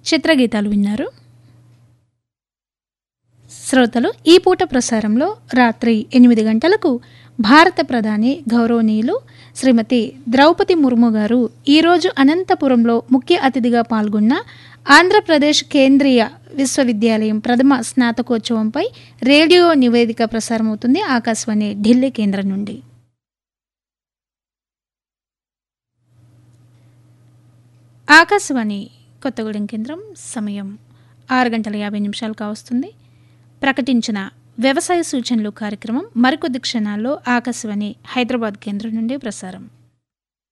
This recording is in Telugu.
చిత్రగీతాలు విన్నారు శ్రోతలు ఈ పూట ప్రసారంలో రాత్రి ఎనిమిది గంటలకు భారత ప్రధాని గౌరవనీయులు శ్రీమతి ద్రౌపది ముర్ము గారు ఈరోజు అనంతపురంలో ముఖ్య అతిథిగా పాల్గొన్న ఆంధ్రప్రదేశ్ కేంద్రీయ విశ్వవిద్యాలయం ప్రథమ స్నాతకోత్సవంపై రేడియో నివేదిక ప్రసారమవుతుంది ఆకాశవాణి ఢిల్లీ కేంద్రం నుండి ఆకాశవాణి కొత్తగూడెం కేంద్రం సమయం ఆరు గంటల యాభై నిమిషాలు కావస్తుంది ప్రకటించిన వ్యవసాయ సూచనలు కార్యక్రమం మరికొద్ది క్షణాల్లో ఆకాశవాణి హైదరాబాద్ కేంద్రం నుండి ప్రసారం